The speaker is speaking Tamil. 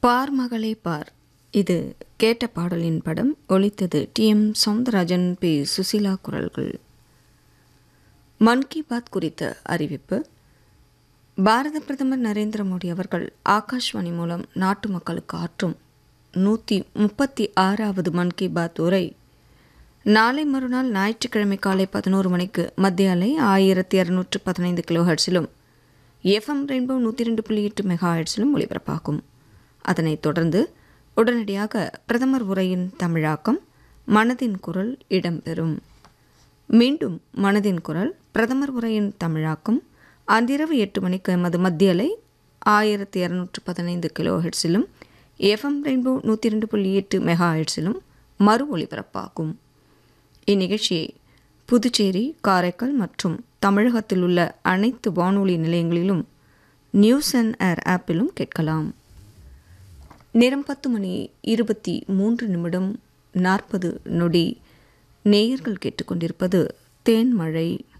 பார் மகளே பார் இது கேட்ட பாடலின் படம் ஒலித்தது T M Soundararajan P Susheela குரல்கள் மன் கி பாத் குறித்த அறிவிப்பு பாரத பிரதமர் நரேந்திர மோடி அவர்கள் ஆகாஷ்வாணி மூலம் நாட்டு மக்களுக்கு ஆற்றும் நூற்றி முப்பத்தி ஆறாவது மன் கி பாத் உரை நாளை மறுநாள் ஞாயிற்றுக்கிழமை காலை பதினோரு மணிக்கு மத்திய அலை ஆயிரத்தி இரநூற்று பதினைந்து கிலோ ஹெர்ட்ஸிலும் எஃப்எம் ரெயின்போ நூற்றி ரெண்டு புள்ளி எட்டு மெகா ஹெர்ட்ஸிலும் ஒலிபரப்பாகும் அதனைத் தொடர்ந்து உடனடியாக பிரதமர் உரையின் தமிழாக்கம் மனதின் குரல் இடம்பெறும் மீண்டும் மனதின் குரல் பிரதமர் உரையின் தமிழாக்கம் அன்றிரவு எட்டு மணிக்கு எமது மத்திய அலை ஆயிரத்தி இரநூற்று பதினைந்து கிலோ ஹெட்ஸிலும் எஃப்எம் ரெயின்போ நூற்றி ரெண்டு புள்ளி எட்டு மெகா ஹெட்ஸிலும் மறு ஒலிபரப்பாகும் இந்நிகழ்ச்சியை புதுச்சேரி காரைக்கால் மற்றும் தமிழகத்தில் உள்ள அனைத்து வானொலி நிலையங்களிலும் நியூஸ் அண்ட் ஏர் ஆப்பிலும் கேட்கலாம் நேரம் பத்து மணி இருபத்தி மூன்று நிமிடம் நாற்பது நொடி நேயர்கள் கேட்டுக்கொண்டிருப்பது தேன்மழை